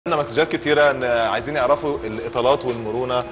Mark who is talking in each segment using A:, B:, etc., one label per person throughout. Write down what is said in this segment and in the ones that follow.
A: عندنا مسجات كتيرة ان عايزين يعرفوا الاطالات والمرونة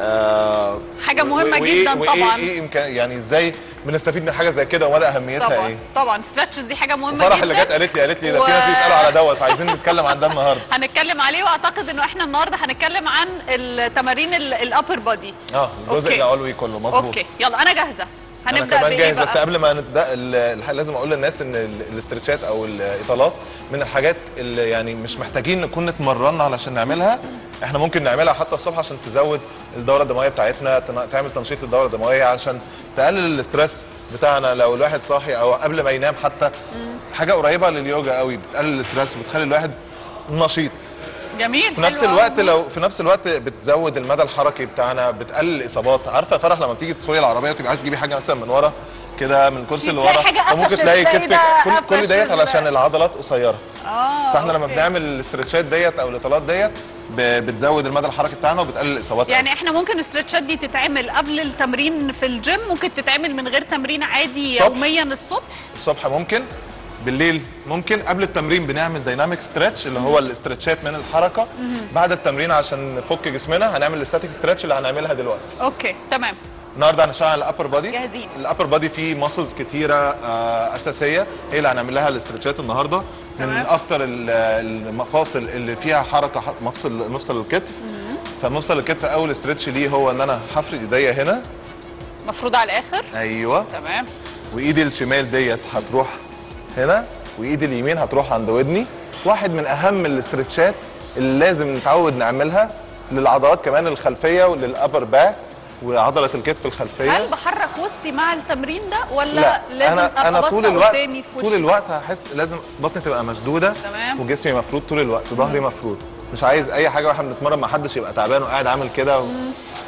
A: آه
B: حاجة مهمة
A: وإيه-
B: جدا
A: وإيه-
B: طبعاً.
A: ايه إمكان يعني ازاي بنستفيد من حاجة زي كده ومدى اهميتها
B: طبعا
A: ايه؟
B: طبعا ستريتشز دي حاجه مهمه
A: فرح
B: جدا
A: اللي جت قالت لي قالت لي ده
B: و-
A: في ناس بيسالوا على دوت فعايزين نتكلم عن ده النهارده
B: هنتكلم عليه واعتقد انه احنا النهارده هنتكلم عن التمارين الابر بودي
A: اه الجزء
B: أوكي.
A: العلوي كله مظبوط
B: اوكي يلا انا جاهزه
A: انا
B: هنبدا
A: كمان
B: بايه
A: جاهز
B: بقى
A: بس قبل ما نبدا ال- الح- لازم اقول للناس ان ال- الاسترتشات او الاطالات من الحاجات اللي يعني مش محتاجين نكون اتمرنا علشان نعملها احنا ممكن نعملها حتى الصبح عشان تزود الدوره الدمويه بتاعتنا تن- تعمل تنشيط للدوره الدمويه عشان تقلل الاسترس بتاعنا لو الواحد صاحي او قبل ما ينام حتى حاجه قريبه لليوجا قوي بتقلل الاسترس وبتخلي الواحد نشيط
B: جميل
A: في نفس
B: حلو
A: الوقت
B: أوي.
A: لو في نفس الوقت بتزود المدى الحركي بتاعنا بتقلل الاصابات عارفه يا فرح لما بتيجي تدخلي العربيه وتبقى عايز تجيبي حاجه مثلا من ورا كده من الكرسي اللي
B: تلاقي
A: ورا
B: حاجة
A: وممكن
B: قفشت،
A: تلاقي
B: تلاقي
A: كتفك
B: ده
A: كل, كل
B: قفش
A: ديت
B: ال-
A: علشان العضلات قصيره
B: اه
A: فاحنا لما
B: أوكي.
A: بنعمل الاسترتشات ديت او الاطالات ديت ب- بتزود المدى الحركي بتاعنا وبتقلل الاصابات
B: يعني احنا ممكن الاسترتشات دي تتعمل قبل التمرين في الجيم ممكن تتعمل من غير تمرين عادي
A: الصبح.
B: يوميا الصبح
A: الصبح ممكن بالليل ممكن قبل التمرين بنعمل دايناميك ستريتش اللي هو الاسترتشات من الحركه بعد التمرين عشان نفك جسمنا هنعمل الاستاتيك ستريتش اللي هنعملها دلوقتي
B: اوكي تمام
A: النهارده هنشتغل على الابر بادي
B: جاهزين.
A: الابر بادي فيه ماسلز كتيره آه، اساسيه هي اللي هنعمل لها الاسترتشات النهارده من
B: تمام.
A: اكتر ال- المفاصل اللي فيها حركه ح- مفصل مفصل الكتف فمفصل الكتف اول استرتش ليه هو ان انا هفرد ايديا هنا
B: مفروض على الاخر
A: ايوه
B: تمام
A: وايدي الشمال ديت هتروح هنا وايدي اليمين هتروح عند ودني واحد من اهم الاسترتشات اللي لازم نتعود نعملها للعضلات كمان الخلفيه وللابر باك وعضله الكتف الخلفيه
B: هل بحرك وسطي مع التمرين ده ولا
A: لا
B: لازم
A: انا
B: ابقى
A: انا
B: باصة
A: طول الوقت
B: قدامي في
A: طول
B: وشي؟
A: الوقت هحس لازم بطني تبقى مشدوده
B: تمام.
A: وجسمي مفرود طول الوقت ظهري مفرود مش عايز اي حاجه واحنا بنتمرن ما حدش يبقى تعبان وقاعد عامل كده و...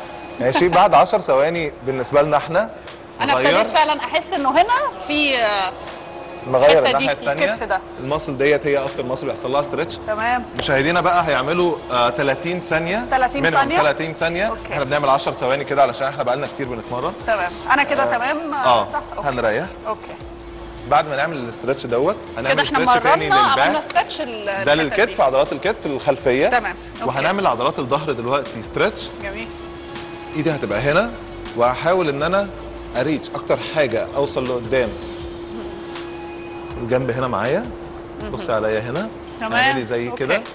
A: ماشي بعد 10 ثواني بالنسبه لنا احنا
B: انا
A: نغير
B: ابتديت فعلا احس انه هنا في آه،
A: نغير
B: الحتة دي،
A: الناحيه
B: الكتف
A: الثانيه
B: ده.
A: الماسل ديت هي اكتر ماسل بيحصل لها ستريتش
B: تمام
A: مشاهدينا بقى هيعملوا آه 30 ثانيه
B: 30
A: منهم
B: ثانية؟
A: 30 ثانيه
B: أوكي.
A: احنا بنعمل 10 ثواني كده علشان احنا بقالنا كتير بنتمرن
B: تمام انا كده تمام
A: اه
B: صح اوكي
A: هنريح
B: اوكي
A: بعد ما نعمل الاسترتش دوت
B: كده
A: هنعمل
B: احنا
A: استرتش تاني
B: مرنا عملنا
A: للباك
B: ستريتش ال-
A: ده
B: الحتت
A: للكتف
B: دي.
A: عضلات الكتف الخلفيه
B: تمام أوكي.
A: وهنعمل عضلات الظهر دلوقتي ستريتش
B: جميل
A: ايدي هتبقى هنا وهحاول ان انا اريتش اكتر حاجه اوصل لقدام الجنب هنا معايا بصي عليا هنا
B: تمام.
A: اعملي زي
B: أوكي.
A: كده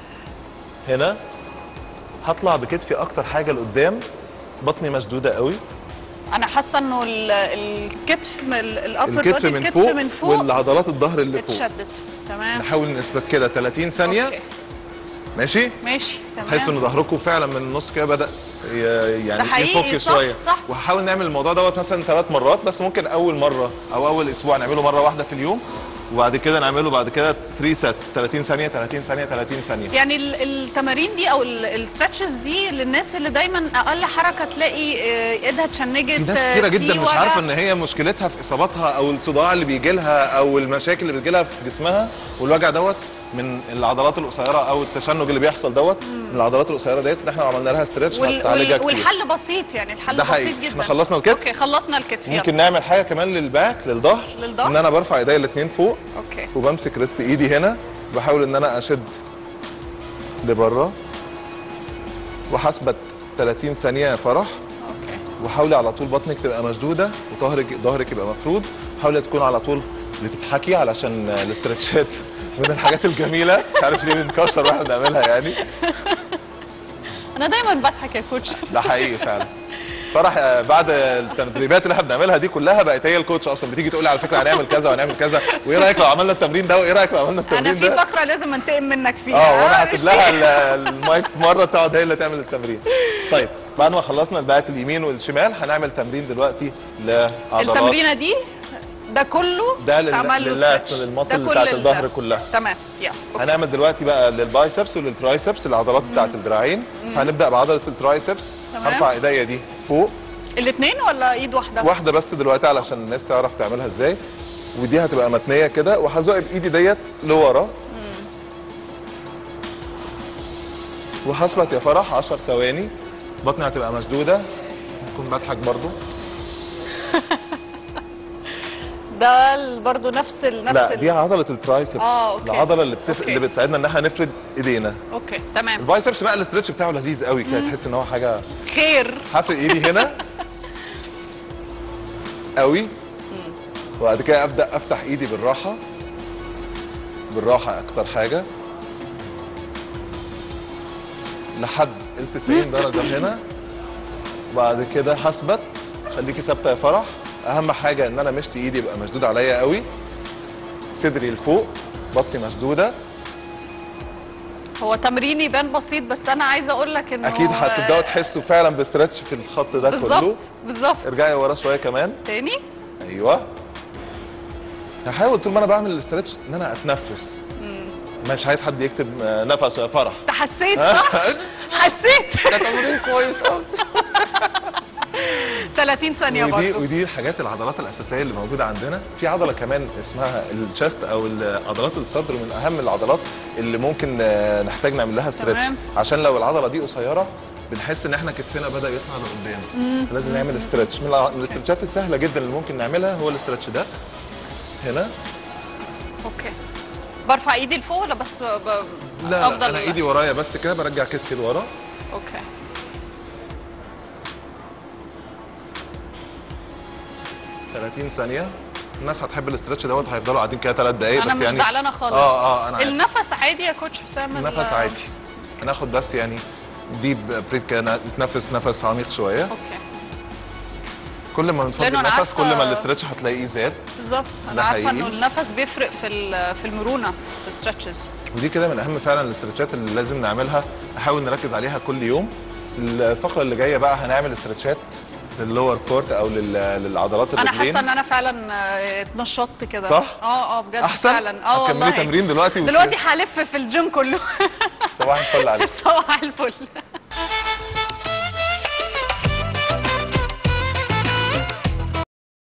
A: هنا هطلع بكتفي اكتر حاجه لقدام بطني مشدوده قوي
B: انا حاسه انه ال- الكتف الابر
A: الكتف من فوق,
B: من فوق
A: والعضلات الظهر اللي فوق
B: اتشدت تمام
A: نحاول نثبت كده 30 ثانيه
B: أوكي.
A: ماشي
B: ماشي تمام
A: تحس ان ظهركم فعلا من النص كده بدا ي- يعني
B: ده حقيقي،
A: يفك
B: صح،
A: شويه
B: صح.
A: وهحاول نعمل الموضوع دوت مثلا ثلاث مرات بس ممكن اول مره او اول اسبوع نعمله مره واحده في اليوم وبعد كده نعمله بعد كده 3 سيتس 30 ثانيه 30 ثانيه 30 ثانيه
B: يعني ال- التمارين دي او الستريتشز دي للناس اللي دايما اقل حركه تلاقي آه، ايدها اتشنجت
A: في ناس
B: آه،
A: كتيره
B: في
A: جدا مش
B: وجع.
A: عارفه ان هي مشكلتها في اصاباتها او الصداع اللي بيجي لها او المشاكل اللي بتجي لها في جسمها والوجع دوت من العضلات القصيره او التشنج اللي بيحصل دوت من العضلات القصيره ديت اللي احنا لو عملنا لها ستريتش
B: وال
A: هتعالجها
B: وال
A: كتير
B: والحل بسيط يعني الحل
A: ده
B: بسيط
A: حقيقي.
B: جدا
A: احنا خلصنا الكتف؟
B: اوكي خلصنا الكتف يلا.
A: ممكن نعمل حاجه كمان للباك للظهر
B: للظهر؟
A: ان انا برفع ايديا الاثنين فوق
B: اوكي
A: وبمسك ريست ايدي هنا بحاول ان انا اشد لبره وحسبت 30 ثانيه يا فرح
B: اوكي
A: وحاولي على طول بطنك تبقى مشدوده وظهرك ظهرك يبقى مفرود حاولي تكون على طول بتضحكي علشان الاسترتشات من الحاجات الجميله مش عارف ليه بنكشر واحنا بنعملها يعني
B: انا دايما بضحك يا كوتش
A: ده حقيقي فعلا فرح آه، بعد التدريبات اللي احنا بنعملها دي كلها بقت هي الكوتش اصلا بتيجي تقول لي على فكره هنعمل كذا وهنعمل كذا وايه رايك لو عملنا التمرين ده وايه رايك لو عملنا
B: انا
A: التمرين
B: في
A: ده
B: فقره لازم انتقم منك فيها
A: اه وانا
B: آه،
A: هسيب
B: مش-
A: لها ال- المايك مره تقعد هي اللي تعمل التمرين طيب بعد ما خلصنا الباك اليمين والشمال هنعمل تمرين دلوقتي لعضلات
B: التمرينه دي ده كله
A: ده لل-
B: اتعمل له
A: لللاتس
B: stretch.
A: للمصل
B: ده كل
A: بتاعت
B: ال-
A: الظهر كلها
B: تمام يلا أوكي.
A: هنعمل دلوقتي بقى للبايسبس وللترايسبس العضلات بتاعت الدراعين هنبدا بعضله الترايسبس
B: تمام.
A: هرفع ايديا دي فوق
B: الاثنين ولا ايد واحده
A: واحده بس دلوقتي علشان الناس تعرف تعملها ازاي ودي هتبقى متنيه كده وهزق بايدي ديت لورا وهثبت يا فرح 10 ثواني بطني هتبقى مشدوده هكون بضحك برضو
B: ده ال- برضو نفس ال نفس
A: لا
B: ال-
A: دي عضله الترايسبس
B: آه، أوكي.
A: العضله اللي بتف...
B: أوكي.
A: اللي بتساعدنا ان احنا نفرد ايدينا
B: اوكي تمام
A: البايسبس بقى الاسترتش بتاعه لذيذ قوي كده تحس ان هو حاجه
B: خير
A: هفرد ايدي هنا قوي وبعد كده ابدا افتح ايدي بالراحه بالراحه اكتر حاجه لحد ال 90 درجه هنا وبعد كده هثبت خليكي ثابته يا فرح اهم حاجه ان انا مشط ايدي يبقى مشدود عليا قوي صدري لفوق بطني مشدوده
B: هو تمرين يبان بسيط بس انا عايزه اقول لك انه
A: اكيد هتبداوا تحسوا فعلا باسترتش في الخط ده كله
B: بالظبط بالظبط
A: ارجعي ورا شويه كمان
B: تاني
A: ايوه هحاول طول ما انا بعمل الاسترتش ان انا اتنفس مش عايز حد يكتب آه، نفس يا فرح
B: انت حسيت صح حسيت
A: ده تمرين كويس قوي
B: 30 ثانيه
A: ودي
B: برضو
A: ودي الحاجات العضلات الاساسيه اللي موجوده عندنا في عضله كمان اسمها الشست او ال- عضلات الصدر من اهم العضلات اللي ممكن آه، نحتاج نعمل لها ستريتش
B: تمام.
A: عشان لو العضله دي قصيره بنحس ان احنا كتفنا بدا يطلع لقدام فلازم نعمل ستريتش من الع- من الاسترتشات السهله جدا اللي ممكن نعملها هو الاسترتش ده هنا
B: اوكي برفع ايدي لفوق ولا بس ب...
A: لا, لا
B: أفضل-
A: انا ايدي ورايا بس كده برجع كتفي لورا
B: اوكي
A: 30 ثانيه الناس هتحب الاسترتش دوت هيفضلوا قاعدين كده ثلاث دقايق
B: انا
A: بس
B: مش
A: يعني
B: زعلانه خالص
A: اه اه انا عارف.
B: النفس عادي يا كوتش حسام ال-
A: نفس عادي هناخد بس يعني ديب بريك كده نتنفس نفس عميق شويه
B: اوكي
A: كل ما بنفضي
B: لأنه أنا
A: النفس كل
B: عارفة-
A: ما الاسترتش هتلاقيه زاد
B: بالظبط انا
A: ده
B: عارفه
A: حقيقي.
B: انه النفس بيفرق في ال- في المرونه في الستريتشز
A: ودي كده من اهم فعلا الاسترتشات اللي لازم نعملها نحاول نركز عليها كل يوم الفقره اللي جايه بقى هنعمل استرتشات لللور كورت او لل- للعضلات
B: انا
A: الرجلين
B: حاسه ان انا فعلا آه، اتنشطت كده
A: صح؟
B: اه اه بجد
A: احسن
B: فعلا اه
A: هتكملي
B: والله
A: تمرين دلوقتي وت-
B: دلوقتي هلف في الجيم كله
A: صباح الفل عليك
B: صباح الفل